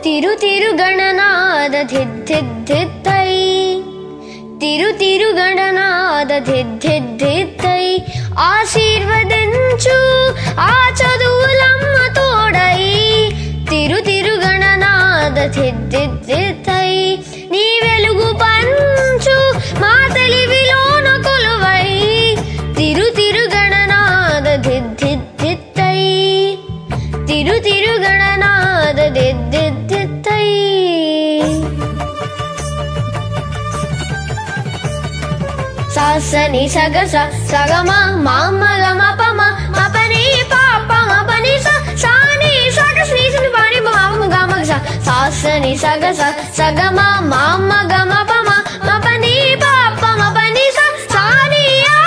తిరు తిరు గణనాద ధిద్ధిద్ధిత్తై తిరు తిరు గణనాద ధిద్ధిద్ధిత్తై ఆశీర్వదించు ఆ చదువులమ్మ తోడై తిరు తిరు గణనాద ధిద్ధిద్ధిత్తై నీ వెలుగు పంచు మా తెలివిలోన కొలువై తిరు తిరు గణనాద ధిద్ధిద్ధిత్తై తిరు తిరు గణనాద దిద్దిద్దిత్తై సాసని సగస సగమ మామ గమ పమ మపని పాప మపని స సాని సగ స్నీసని పాని మామ గమ స సాసని సగస సగమ మామ గమ పమ మపని పాప మపని స సాని ఆ.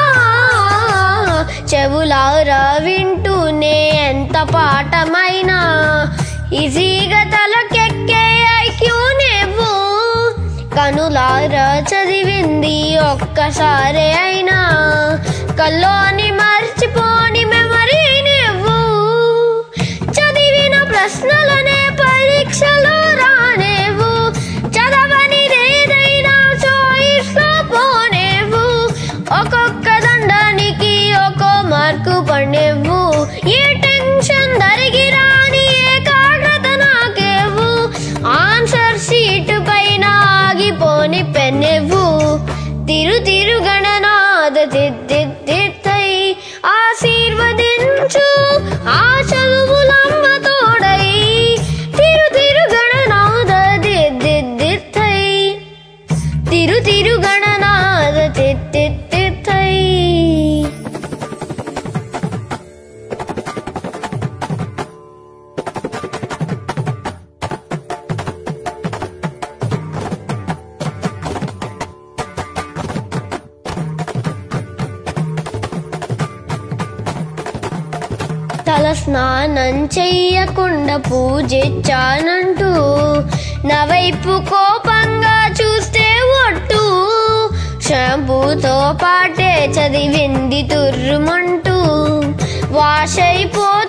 చెవులారా వింటూనే ఎంత పాఠమైనా ఈజీగా తలకెక్కే ఐక్యూ నువ్వు కనులారా చదివింది ఒక్కసారే అయినా కల్లోని మర్చిపోని మెమరీ నువ్వు చదివిన ప్రశ్నలనే పరీక్షలో రానేవు చదవనిదేదైనా చాయిస్ లో పోనేవు ఒక్కొక్క దండానికి ఒక్కో మార్కు పడేవు ఏ టెన్షన్ దరిగి రాని ఏకాగ్రత నాకేవు ఆన్సర్ షీట్ పైన ఆగిపోని పెన్నెవు తిరు తిరు గణనాద దిద్దిద్దిత్తై ఆశీర్వదించు ఆ చదువులమ్మ తోడై తిరు తిరు గణనాద దిద్దిద్దిత్తై తిరు తిరు గణనాద దిద్దిద్దిత్తై తల స్నానం చెయ్యకుండా పూజించానంటూ నా వైపు కోపంగా చూస్తే ఒట్టు షాంపూతో పాటే చదివింది తుర్రుమంటూ వాష్ అయిపో